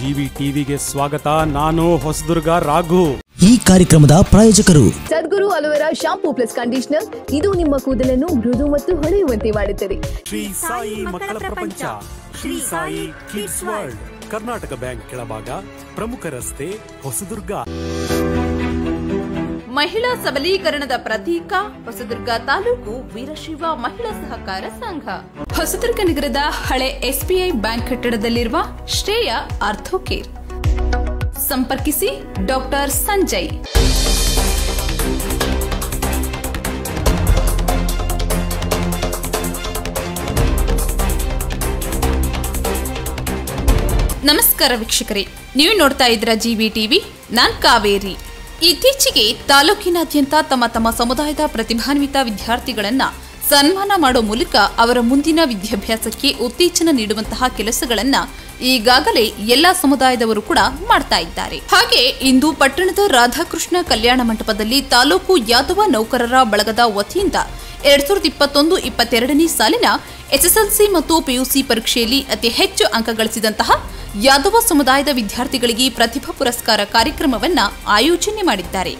GV ಟಿವಿಗೆ ಸ್ವಾಗತ ನಾನು ಹೊಸದುರ್ಗ ರಾಘು ಈ ಕಾರ್ಯಕ್ರಮದ ಪ್ರಾಯೋಜಕರು Sadguru aloe vera shampoo plus conditioner ಇದು ನಿಮ್ಮ ಕೂದಲನ್ನು ಮೃದು ಮತ್ತು ಹೊಳೆಯುವಂತೆ ಮಾಡುತ್ತದೆ ಶ್ರೀ ಸಾಯಿ ಮಕ್ಕಳ ಪ್ರಪಂಚ Shri Sai kids world Karnataka bank ಕೆಳಭಾಗ ಪ್ರಮುಖ ರಸ್ತೆ ಹೊಸದುರ್ಗ ಮಹಿಳಾ ಸಬಲೀಕರಣದ ಪ್ರತೀಕ ಹೊಸದುರ್ಗ ತಾಲೂಕು ವೀರಶೈವ ಮಹಿಳಾ ಸಹಕಾರ ಸಂಘ ಹೊಸದುರ್ಗ ನಗರದ ಹಳೆ ಎಸ್ಬಿಐ ಬ್ಯಾಂಕ್ ಕಟ್ಟಡದಲ್ಲಿರುವ ಶ್ರೇಯ ಆರ್ಥೋಕೇರ್ ಸಂಪರ್ಕಿಸಿ ಡಾಕ್ಟರ್ ಸಂಜಯ್ ನಮಸ್ಕಾರ ವೀಕ್ಷಕರೇ ನೀವು ನೋಡ್ತಾ ಇದ್ರ ಜಿವಿ ಟಿವಿ ನಾನ್ ಕಾವೇರಿ ಇತ್ತೀಚೆಗೆ ತಾಲೂಕಿನಾದ್ಯಂತ ತಮ್ಮ ತಮ್ಮ ಸಮುದಾಯದ ಪ್ರತಿಭಾನ್ವಿತ ವಿದ್ಯಾರ್ಥಿಗಳನ್ನ ಸನ್ಮಾನ ಮಾಡೋ ಮೂಲಕ ಅವರ ಮುಂದಿನ ವಿದ್ಯಾಭ್ಯಾಸಕ್ಕೆ ಉತ್ತೇಜನ ನೀಡುವಂತಹ ಕೆಲಸಗಳನ್ನ ಈಗಾಗಲೇ ಎಲ್ಲಾ ಸಮುದಾಯದವರು ಕೂಡ ಮಾಡ್ತಾ ಇದ್ದಾರೆ ಹಾಗೆ ಇಂದು ಪಟ್ಟಣದ ರಾಧಾಕೃಷ್ಣ ಕಲ್ಯಾಣ ಮಂಟಪದಲ್ಲಿ ತಾಲೂಕು ಯಾದವ ನೌಕರರ ಬಳಗದ ವತಿಯಿಂದ ಎರಡ್ ಸಾವಿರದ ಇಪ್ಪತ್ತೊಂದು ಇಪ್ಪತ್ತೆರಡನೇ ಸಾಲಿನ ಎಸ್ಎಸ್ಎಲ್ಸಿ ಮತ್ತು ಪಿಯುಸಿ ಪರೀಕ್ಷೆಯಲ್ಲಿ ಅತಿ ಹೆಚ್ಚು ಅಂಕ ಗಳಿಸಿದಂತಹ ಯಾದವ ಸಮುದಾಯದ ವಿದ್ಯಾರ್ಥಿಗಳಿಗೆ ಪ್ರತಿಭಾ ಪುರಸ್ಕಾರ ಕಾರ್ಯಕ್ರಮವನ್ನ ಆಯೋಜನೆ ಮಾಡಿದ್ದಾರೆ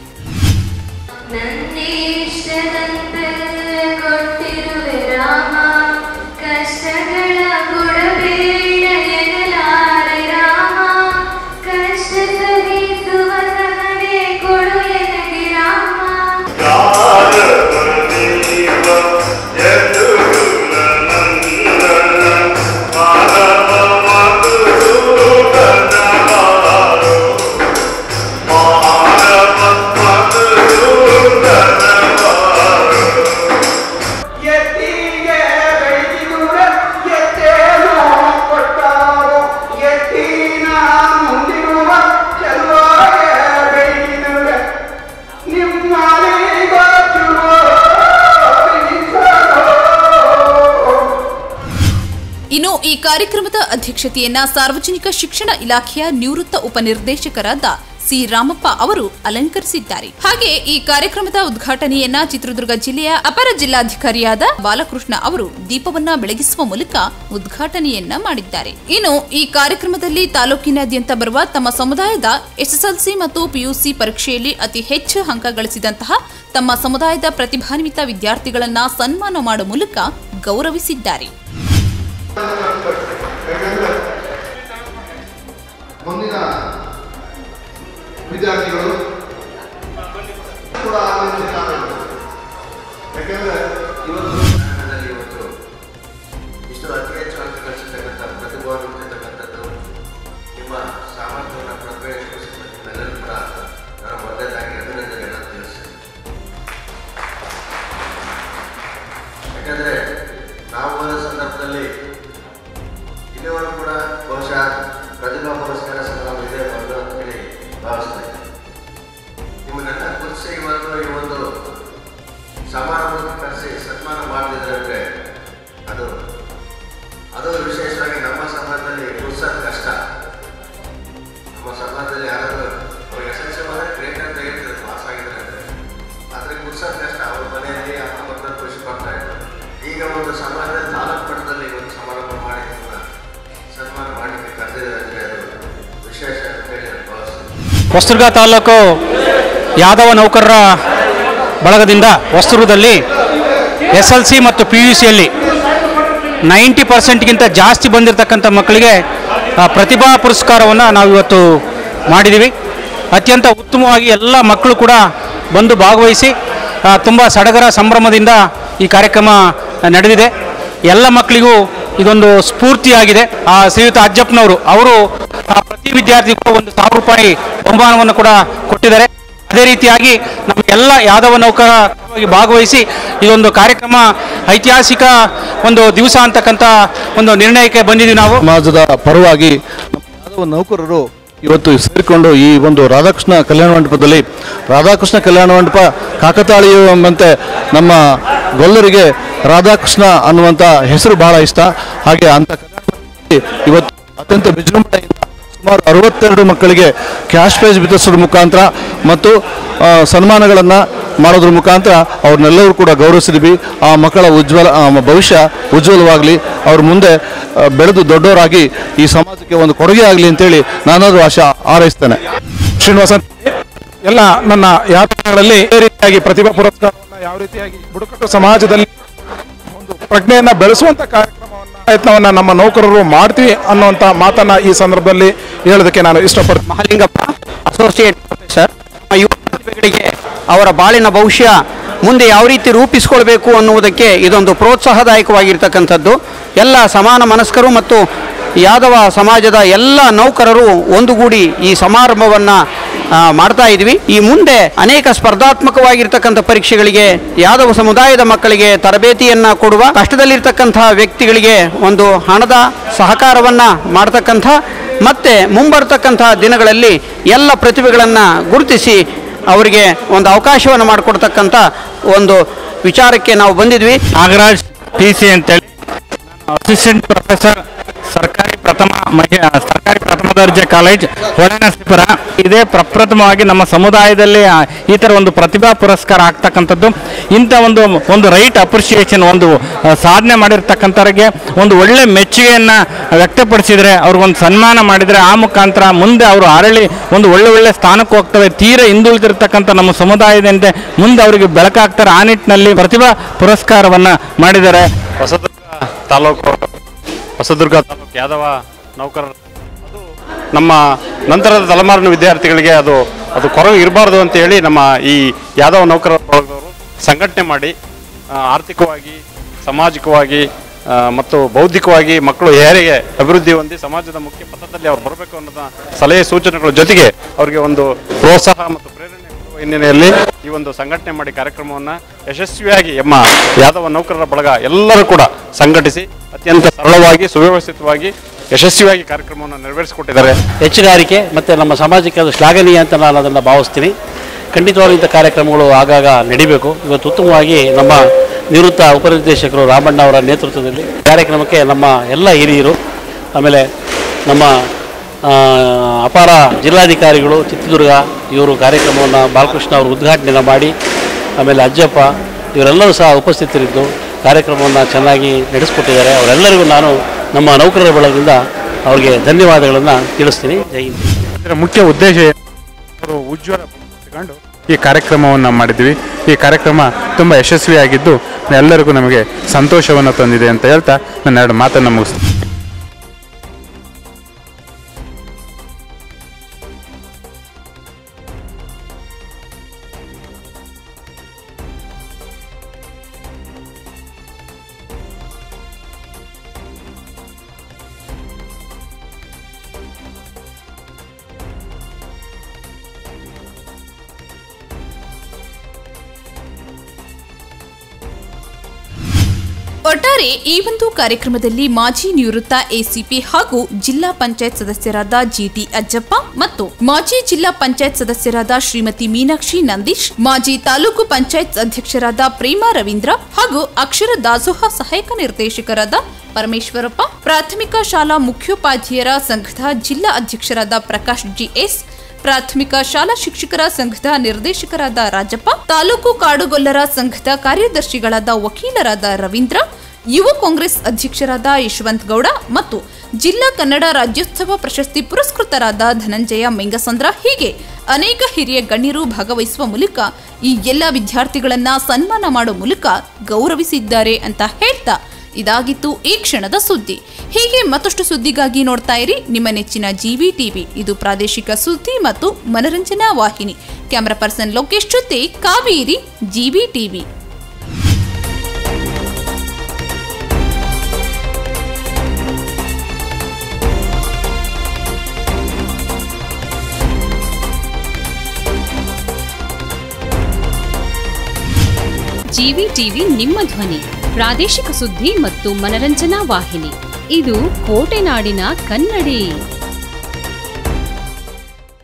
ನನ್ನಿಷ್ಟದಂತೆ ಕೊಟ್ಟಿರುವೆ ರಾಮ ಕಷ್ಟಗಳ ಕೊಡಬೇಡ ಎನ್ನಲಾರೆ ರಾಮ ಕಷ್ಟ ಸಹಿಸುವ ಸಹನೆ ಕೊಡು ಎನಗೆ ರಾಮ ಎತ್ತಿಗೆ ಬೆಳೆದಿರುವ ಎತ್ತೇನು ಕೊಟ್ಟಾರು ಎತ್ತಿನ ಮುಂದಿರುವ ಚೆಲುವಾಗೆ ಬೆಳೆದಿರುವೆ ನಿಮ್ಮಲಿಗೊಚ್ಚುವ ಇನ್ನು ಈ ಕಾರ್ಯಕ್ರಮದ ಅಧ್ಯಕ್ಷತೆಯನ್ನ ಸಾರ್ವಜನಿಕ ಶಿಕ್ಷಣ ಇಲಾಖೆಯ ನಿವೃತ್ತ ಉಪನಿರ್ದೇಶಕರಾದ ಸಿ ರಾಮಪ್ಪ ಅವರು ಅಲಂಕರಿಸಿದ್ದಾರೆ ಹಾಗೆ ಈ ಕಾರ್ಯಕ್ರಮದ ಉದ್ಘಾಟನೆಯನ್ನ ಚಿತ್ರದುರ್ಗ ಜಿಲ್ಲೆಯ ಅಪರ ಜಿಲ್ಲಾಧಿಕಾರಿಯಾದ ಬಾಲಕೃಷ್ಣ ಅವರು ದೀಪವನ್ನ ಬೆಳಗಿಸುವ ಮೂಲಕ ಉದ್ಘಾಟನೆಯನ್ನ ಮಾಡಿದ್ದಾರೆ ಇನ್ನು ಈ ಕಾರ್ಯಕ್ರಮದಲ್ಲಿ ತಾಲೂಕಿನಾದ್ಯಂತ ಬರುವ ತಮ್ಮ ಸಮುದಾಯದ ಎಸ್ಎಸ್ಎಲ್ಸಿ ಮತ್ತು ಪಿಯುಸಿ ಪರೀಕ್ಷೆಯಲ್ಲಿ ಅತಿ ಹೆಚ್ಚು ಅಂಕ ಗಳಿಸಿದಂತಹ ತಮ್ಮ ಸಮುದಾಯದ ಪ್ರತಿಭಾನ್ವಿತ ವಿದ್ಯಾರ್ಥಿಗಳನ್ನ ಸನ್ಮಾನ ಮಾಡುವ ಮೂಲಕ ಗೌರವಿಸಿದ್ದಾರೆ ಮುಂದಿನ ವಿದ್ಯಾರ್ಥಿಗಳು ಕೂಡ ಆನಂದಿಸ್ತಾರೆ ಯಾಕೆಂದ್ರೆ ಇವತ್ತು ಕನ್ನಡದಲ್ಲಿ ಇವತ್ತು ಇಷ್ಟು ಅತಿ ಹೆಚ್ಚು ಅಂಕ ಗಳಿಸಿರ್ತಕ್ಕಂಥ ಪ್ರತಿಭಾವ ಹೊಂದಿರತಕ್ಕಂಥದ್ದು ನಿಮ್ಮ ಸಾಮರ್ಥ್ಯವನ್ನು ಪ್ರತಿಭಟಿಸಿದ ನಿಮ್ಮೆಲ್ಲರೂ ಕೂಡ ನಾನು ಮೊದಲನೇದಾಗಿ ಅಭಿನಂದನೆಯನ್ನು ತಿಳಿಸ್ತೇನೆ ಯಾಕಂದರೆ ನಾವು ಹೋದ ಸಂದರ್ಭದಲ್ಲಿ ಇಲ್ಲಿವರೆಗೂ ಕೂಡ ಬಹುಶಃ ಪ್ರತಿಭಾ ಪುರಸ್ಕಾರ ಸಂಗ್ರಾಮ ಇದೆ ಮೊದಲು ಅಂತ ಹೇಳಿ ಭಾವಿಸ್ತೇನೆ ನಿಮ್ಮನ್ನೆಲ್ಲ ಗುರುತಿಸಿ ಇವತ್ತು ಈ ಒಂದು ಸಮಾರಂಭಕ್ಕೆ ಕರೆಸಿ ಸನ್ಮಾನ ಮಾಡದಿದ್ರೆ ಅಂದರೆ ಅದು ಅದು ವಿಶೇಷವಾಗಿ ನಮ್ಮ ಸಮಾಜದಲ್ಲಿ ಗುರುಸೋದು ಕಷ್ಟ ನಮ್ಮ ಸಮಾಜದಲ್ಲಿ ಯಾರಾದರೂ ಅವ್ರಿಗೆ ಎಸ್ ಎಲ್ ಸಿ ಹೋದರೆ ಗ್ರೇಟ್ ಅಂತ ಹೇಳ್ತಾರೆ ಪಾಸ್ ಆಗಿದ್ದಾರೆ ಅಂದರೆ ಆದರೆ ಗುರುಸೋದು ಕಷ್ಟ ಅವ್ರ ಮನೆಯಲ್ಲಿ ಅಮ್ಮ ಮಕ್ಕಳು ಖುಷಿ ಪಡ್ತಾ ಇದ್ರು ಈಗ ಒಂದು ಸಮಾಜದಲ್ಲಿ ತಾಲೂಕು ಮಟ್ಟದಲ್ಲಿ ಒಂದು ಸಮಾರಂಭ ಮಾಡಿ ನಿಮ್ಮನ್ನ ಸನ್ಮಾನ ಮಾಡಲಿಕ್ಕೆ ಕರೆದಿದ್ದಾರೆ ಅಂದರೆ ಅದು ವಿಶೇಷ ಅಂತ ಹೇಳಿ ನಾನು ಭಾವಿಸ್ತೀನಿ ಹೊಸದುರ್ಗ ತಾಲೂಕು ಯಾದವ ನೌಕರರ ಬಳಗದಿಂದ ಹೊಸದುರ್ಗದಲ್ಲಿ ಎಸ್ ಎಲ್ ಸಿ ಮತ್ತು ಪಿ ಯು ಸಿಯಲ್ಲಿ ನೈಂಟಿ ಪರ್ಸೆಂಟ್ಗಿಂತ ಜಾಸ್ತಿ ಬಂದಿರತಕ್ಕಂಥ ಮಕ್ಕಳಿಗೆ ಆ, ಪ್ರತಿಭಾ ಪುರಸ್ಕಾರವನ್ನು ನಾವು ಇವತ್ತು ಮಾಡಿದ್ದೀವಿ ಅತ್ಯಂತ ಉತ್ತಮವಾಗಿ ಎಲ್ಲ ಮಕ್ಕಳು ಕೂಡ ಬಂದು ಭಾಗವಹಿಸಿ ತುಂಬ ಸಡಗರ ಸಂಭ್ರಮದಿಂದ ಈ ಕಾರ್ಯಕ್ರಮ ನಡೆದಿದೆ ಎಲ್ಲ ಮಕ್ಕಳಿಗೂ ಇದೊಂದು ಸ್ಫೂರ್ತಿಯಾಗಿದೆ ಆ ಶ್ರೀಯುತ ಅಜ್ಜಪ್ಪನವರು ಅವರು ಆ, ಪ್ರತಿ ವಿದ್ಯಾರ್ಥಿಗೂ ಒಂದು ಸಾವಿರ ರೂಪಾಯಿ ಬಹುಮಾನವನ್ನು ಕೂಡ ಕೊಟ್ಟಿದ್ದಾರೆ ಅದೇ ರೀತಿಯಾಗಿ ನಮಗೆಲ್ಲ ಯಾದವ ನೌಕರವಾಗಿ ಭಾಗವಹಿಸಿ ಇದೊಂದು ಕಾರ್ಯಕ್ರಮ ಐತಿಹಾಸಿಕ ಒಂದು ದಿವಸ ಅಂತಕ್ಕಂಥ ಒಂದು ನಿರ್ಣಯಕ್ಕೆ ಬಂದಿದ್ದೀವಿ ನಾವು ಸಮಾಜದ ಪರವಾಗಿ ನಮ್ಮ ಯಾದವ ನೌಕರರು ಇವತ್ತು ಸೇರಿಕೊಂಡು ಈ ಒಂದು ರಾಧಾಕೃಷ್ಣ ಕಲ್ಯಾಣ ಮಂಟಪದಲ್ಲಿ ರಾಧಾಕೃಷ್ಣ ಕಲ್ಯಾಣ ಮಂಟಪ ಕಾಕತಾಳೀಯ ಎಂಬಂತೆ ನಮ್ಮ ಗೊಲ್ಲರಿಗೆ ರಾಧಾಕೃಷ್ಣ ಅನ್ನುವಂಥ ಹೆಸರು ಬಹಳ ಇಷ್ಟ ಹಾಗೆ ಅಂಥ ಕಲ್ಯಾಣ ಮಂಟಪದಲ್ಲಿ ಇವತ್ತು ಅತ್ಯಂತ ವಿಜೃಂಭಣೆಯಿಂದ ಸುಮಾರು ಅರವತ್ತೆರಡು ಮಕ್ಕಳಿಗೆ ಕ್ಯಾಶ್ ಪ್ರೈಸ್ ವಿತರಿಸೋದ್ರ ಮುಖಾಂತರ ಮತ್ತು ಸನ್ಮಾನಗಳನ್ನು ಮಾಡೋದ್ರ ಮುಖಾಂತರ ಅವ್ರನ್ನೆಲ್ಲರೂ ಕೂಡ ಗೌರವಿಸಿದ್ವಿ ಆ ಮಕ್ಕಳ ಉಜ್ವಲ ಆ ಮ- ಭವಿಷ್ಯ ಉಜ್ವಲವಾಗಲಿ ಅವ್ರ ಮುಂದೆ ಆ, ಬೆಳೆದು ದೊಡ್ಡವರಾಗಿ ಈ ಸಮಾಜಕ್ಕೆ ಒಂದು ಕೊಡುಗೆ ಆಗಲಿ ಅಂತೇಳಿ ನಾನಾದರೂ ಆಶಾ ಹಾರೈಸ್ತೇನೆ ಶ್ರೀನಿವಾಸನ್ ಎಲ್ಲ ನನ್ನ ಯಾತ್ರೆಗಳಲ್ಲಿ ಇದೇ ರೀತಿಯಾಗಿ ಪ್ರತಿಭಾ ಪುರಸ್ಕಾರವನ್ನು ಯಾವ ರೀತಿಯಾಗಿ ಬುಡಕಟ್ಟು ಸಮಾಜದಲ್ಲಿ ಒಂದು ಪ್ರಜ್ಞೆಯನ್ನ ಬೆಳೆಸುವಂತ ಕಾರ್ಯಕ್ರಮವನ್ನ ಪ್ರಯತ್ನವನ್ನ ನಮ್ಮ ನೌಕರರು ಮಾಡ್ತೀವಿ ಅನ್ನುವಂತ ಮಾತನ್ನ ಈ ಸಂದರ್ಭದಲ್ಲಿ ಹೇಳೋದಕ್ಕೆ ನಾನು ಇಷ್ಟಪಡ್ತೀನಿ ಮಹಾಲಿಂಗಪ್ಪ ಅಸೋಸಿಯೇಟ್ ಪ್ರೊಫೆಸರ್ ನಮ್ಮ ಯುವ ಪ್ರತಿಭೆಗಳಿಗೆ ಅವರ ಬಾಳಿನ ಭವಿಷ್ಯ ಮುಂದೆ ಯಾವ ರೀತಿ ರೂಪಿಸಿಕೊಳ್ಬೇಕು ಅನ್ನುವುದಕ್ಕೆ ಇದೊಂದು ಪ್ರೋತ್ಸಾಹದಾಯಕವಾಗಿರ್ತಕ್ಕಂಥದ್ದು ಎಲ್ಲ ಸಮಾನ ಮನಸ್ಕರು ಮತ್ತು ಯಾದವ ಸಮಾಜದ ಎಲ್ಲ ನೌಕರರು ಒಂದುಗೂಡಿ ಈ ಸಮಾರಂಭವನ್ನು ಮಾಡ್ತಾ ಇದ್ವಿ ಈ ಮುಂದೆ ಅನೇಕ ಸ್ಪರ್ಧಾತ್ಮಕವಾಗಿರ್ತಕ್ಕಂಥ ಪರೀಕ್ಷೆಗಳಿಗೆ ಯಾದವ ಸಮುದಾಯದ ಮಕ್ಕಳಿಗೆ ತರಬೇತಿಯನ್ನ ಕೊಡುವ ಕಷ್ಟದಲ್ಲಿರ್ತಕ್ಕಂಥ ವ್ಯಕ್ತಿಗಳಿಗೆ ಒಂದು ಹಣದ ಸಹಕಾರವನ್ನ ಮಾಡ್ತಕ್ಕಂಥ ಮತ್ತೆ ಮುಂಬರ್ತಕ್ಕಂಥ ದಿನಗಳಲ್ಲಿ ಎಲ್ಲ ಪ್ರತಿಭೆಗಳನ್ನು ಗುರುತಿಸಿ ಅವರಿಗೆ ಒಂದು ಅವಕಾಶವನ್ನು ಮಾಡಿಕೊಡ್ತಕ್ಕಂಥ ಒಂದು ವಿಚಾರಕ್ಕೆ ನಾವು ಬಂದಿದ್ವಿ ನಾಗರಾಜ್ ಟಿ ಸಿ ಅಂತೇಳಿ ಅಸಿಸ್ಟೆಂಟ್ ಪ್ರೊಫೆಸರ್ ಸರ್ಕಾರಿ ಪ್ರಥಮ ಮಹಿ ಸರ್ಕಾರಿ ಪ್ರಥಮ ದರ್ಜೆ ಕಾಲೇಜ್ ಹೊಳೆನರಸೀಪುರ ಇದೇ ಪ್ರಪ್ರಥಮವಾಗಿ ನಮ್ಮ ಸಮುದಾಯದಲ್ಲಿ ಆ, ಈ ಥರ ಒಂದು ಪ್ರತಿಭಾ ಪುರಸ್ಕಾರ ಆಗ್ತಕ್ಕಂಥದ್ದು ಇಂಥ ಒಂದು ಒಂದು ರೈಟ್ ಅಪ್ರಿಷಿಯೇಷನ್ ಒಂದು ಆ, ಸಾಧನೆ ಮಾಡಿರ್ತಕ್ಕಂಥವ್ರಿಗೆ ಒಂದು ಒಳ್ಳೆ ಮೆಚ್ಚುಗೆಯನ್ನು ವ್ಯಕ್ತಪಡಿಸಿದರೆ ಅವ್ರಿಗೊಂದು ಸನ್ಮಾನ ಮಾಡಿದರೆ ಆ ಮುಖಾಂತರ ಮುಂದೆ ಅವರು ಅರಳಿ ಒಂದು ಒಳ್ಳೆ ಒಳ್ಳೆ ಸ್ಥಾನಕ್ಕೆ ಹೋಗ್ತವೆ ತೀರ ಹಿಂದುಳಿದಿರ್ತಕ್ಕಂಥ ನಮ್ಮ ಸಮುದಾಯದಂತೆ ಮುಂದೆ ಅವರಿಗೆ ಬೆಳಕಾಗ್ತಾರೆ ಆ ನಿಟ್ಟಿನಲ್ಲಿ ಪ್ರತಿಭಾ ಪುರಸ್ಕಾರವನ್ನು ಮಾಡಿದ್ದಾರೆ ಹೊಸದುರ್ಗ ತಾಲೂಕು ಹೊಸದುರ್ಗ ತಾಲೂಕು ಯಾದವ ನೌಕರರು ಅದು ನಮ್ಮ ನಂತರದ ತಲೆಮಾರಿನ ವಿದ್ಯಾರ್ಥಿಗಳಿಗೆ ಅದು ಅದು ಕೊರಗು ಇರಬಾರ್ದು ಅಂತ ಹೇಳಿ ನಮ್ಮ ಈ ಯಾದವ ನೌಕರರ ಬಳಗದವರು ಸಂಘಟನೆ ಮಾಡಿ ಆ, ಆರ್ಥಿಕವಾಗಿ ಸಾಮಾಜಿಕವಾಗಿ ಆ, ಮತ್ತು ಬೌದ್ಧಿಕವಾಗಿ ಮಕ್ಕಳು ಹೇರಿಗೆ ಅಭಿವೃದ್ಧಿ ಹೊಂದಿ ಸಮಾಜದ ಮುಖ್ಯ ಪಥದಲ್ಲಿ ಅವ್ರು ಬರಬೇಕು ಅನ್ನೋದ ಸಲಹೆ ಸೂಚನೆಗಳ ಜೊತೆಗೆ ಅವರಿಗೆ ಒಂದು ಪ್ರೋತ್ಸಾಹ ಮತ್ತು ಪ್ರೇರಣೆ ಕೊಡುವ ಹಿನ್ನೆಲೆಯಲ್ಲಿ ಈ ಒಂದು ಸಂಘಟನೆ ಮಾಡಿ ಕಾರ್ಯಕ್ರಮವನ್ನು ಯಶಸ್ವಿಯಾಗಿ ಎಮ್ಮ ಯಾದವ ನೌಕರರ ಬಳಗ ಎಲ್ಲರೂ ಕೂಡ ಸಂಘಟಿಸಿ ಅತ್ಯಂತ ಸರಳವಾಗಿ ಸುವ್ಯವಸ್ಥಿತವಾಗಿ ಯಶಸ್ವಿಯಾಗಿ ಕಾರ್ಯಕ್ರಮವನ್ನು ನೆರವೇರಿಸಿಕೊಟ್ಟಿದ್ದಾರೆ ಹೆಚ್ಚುಗಾರಿಕೆ ಮತ್ತು ನಮ್ಮ ಸಮಾಜಕ್ಕೆ ಅದು ಶ್ಲಾಘನೀಯ ಅಂತ ನಾನು ಅದನ್ನು ಭಾವಿಸ್ತೀನಿ ಖಂಡಿತವಾಗ್ಲೂ ಇಂಥ ಕಾರ್ಯಕ್ರಮಗಳು ಆಗಾಗ ನಡಿಬೇಕು ಇವತ್ತು ಉತ್ತಮವಾಗಿ ನಮ್ಮ ನಿವೃತ್ತ ಉಪನಿರ್ದೇಶಕರು ರಾಮಣ್ಣ ಅವರ ನೇತೃತ್ವದಲ್ಲಿ ಕಾರ್ಯಕ್ರಮಕ್ಕೆ ನಮ್ಮ ಎಲ್ಲ ಹಿರಿಯರು ಆಮೇಲೆ ನಮ್ಮ ಆ, ಅಪಾರ ಜಿಲ್ಲಾಧಿಕಾರಿಗಳು ಚಿತ್ರದುರ್ಗ ಇವರು ಕಾರ್ಯಕ್ರಮವನ್ನು ಬಾಲಕೃಷ್ಣ ಅವರು ಉದ್ಘಾಟನೆಯನ್ನು ಮಾಡಿ ಆಮೇಲೆ ಅಜ್ಜಪ್ಪ ಇವರೆಲ್ಲರೂ ಸಹ ಉಪಸ್ಥಿತರಿದ್ದು ಕಾರ್ಯಕ್ರಮವನ್ನು ಚೆನ್ನಾಗಿ ನಡೆಸಿಕೊಟ್ಟಿದ್ದಾರೆ ಅವರೆಲ್ಲರಿಗೂ ನಾನು ನಮ್ಮ ನೌಕರರ ಬಳಗದಿಂದ ಅವರಿಗೆ ಧನ್ಯವಾದಗಳನ್ನು ತಿಳಿಸ್ತೀನಿ ಜೈ ಹಿಂದ್ ಇದರ ಮುಖ್ಯ ಉದ್ದೇಶ ಏನು? ಅವರು ಉಜ್ವಲ ಇಟ್ಕೊಂಡು ಈ ಕಾರ್ಯಕ್ರಮವನ್ನು ಮಾಡಿದ್ವಿ ಈ ಕಾರ್ಯಕ್ರಮ ತುಂಬ ಯಶಸ್ವಿಯಾಗಿದ್ದು ಎಲ್ಲರಿಗೂ ನಮಗೆ ಸಂತೋಷವನ್ನು ತಂದಿದೆ ಅಂತ ಹೇಳ್ತಾ ನನ್ನ ಎರಡು ಮಾತನ್ನು ಮುಗಿಸ್ತೀನಿ ಒಟ್ಟಾರೆ ಈ ಒಂದು ಕಾರ್ಯಕ್ರಮದಲ್ಲಿ ಮಾಜಿ ನಿವೃತ್ತ ಎಸಿಪಿ ಹಾಗೂ ಜಿಲ್ಲಾ ಪಂಚಾಯತ್ ಸದಸ್ಯರಾದ ಜಿಟಿ ಅಜ್ಜಪ್ಪ ಮತ್ತು ಮಾಜಿ ಜಿಲ್ಲಾ ಪಂಚಾಯತ್ ಸದಸ್ಯರಾದ ಶ್ರೀಮತಿ ಮೀನಾಕ್ಷಿ ನಂದೀಶ್ ಮಾಜಿ ತಾಲೂಕು ಪಂಚಾಯತ್ ಅಧ್ಯಕ್ಷರಾದ ಪ್ರೇಮಾ ರವೀಂದ್ರ ಹಾಗೂ ಅಕ್ಷರ ದಾಸೋಹ ಸಹಾಯಕ ನಿರ್ದೇಶಕರಾದ ಪರಮೇಶ್ವರಪ್ಪ ಪ್ರಾಥಮಿಕ ಶಾಲಾ ಮುಖ್ಯೋಪಾಧ್ಯಾಯರ ಸಂಘದ ಜಿಲ್ಲಾ ಅಧ್ಯಕ್ಷರಾದ ಪ್ರಕಾಶ್ ಜಿಎಸ್ ಪ್ರಾಥಮಿಕ ಶಾಲಾ ಶಿಕ್ಷಕರ ಸಂಘದ ನಿರ್ದೇಶಕರಾದ ರಾಜಪ್ಪ ತಾಲೂಕು ಕಾಡುಗೊಲ್ಲರ ಸಂಘದ ಕಾರ್ಯದರ್ಶಿಗಳಾದ ವಕೀಲರಾದ ರವೀಂದ್ರ ಯುವ ಕಾಂಗ್ರೆಸ್ ಅಧ್ಯಕ್ಷರಾದ ಯಶವಂತ್ ಗೌಡ ಮತ್ತು ಜಿಲ್ಲಾ ಕನ್ನಡ ರಾಜ್ಯೋತ್ಸವ ಪ್ರಶಸ್ತಿ ಪುರಸ್ಕೃತರಾದ ಧನಂಜಯ ಮೆಂಗಸಂದ್ರ ಹೀಗೆ ಅನೇಕ ಹಿರಿಯ ಗಣ್ಯರು ಭಾಗವಹಿಸುವ ಮೂಲಕ ಈ ಎಲ್ಲ ವಿದ್ಯಾರ್ಥಿಗಳನ್ನ ಸನ್ಮಾನ ಮಾಡೋ ಮೂಲಕ ಗೌರವಿಸಿದ್ದಾರೆ ಅಂತ ಹೇಳ್ತಾ ಇದಾಗಿತ್ತು ಈ ಕ್ಷಣದ ಸುದ್ದಿ ಹೀಗೆ ಮತ್ತಷ್ಟು ಸುದ್ದಿಗಾಗಿ ನೋಡ್ತಾ ಇರಿ ನಿಮ್ಮ ನೆಚ್ಚಿನ ಜಿವಿ ಟಿವಿ ಇದು ಪ್ರಾದೇಶಿಕ ಸುದ್ದಿ ಮತ್ತು ಮನರಂಜನಾ ವಾಹಿನಿ ಕ್ಯಾಮರಾ ಪರ್ಸನ್ ಲೋಕೇಶ್ ಜೊತೆ Kaveri GV TV GV TV ನಿಮ್ಮ ಧ್ವನಿ ಪ್ರಾದೇಶಿಕ ಸುದ್ದಿ ಮತ್ತು ಮನರಂಜನಾ ವಾಹಿನಿ ಇದು ಕೋಟೆನಾಡಿನ ಕನ್ನಡಿ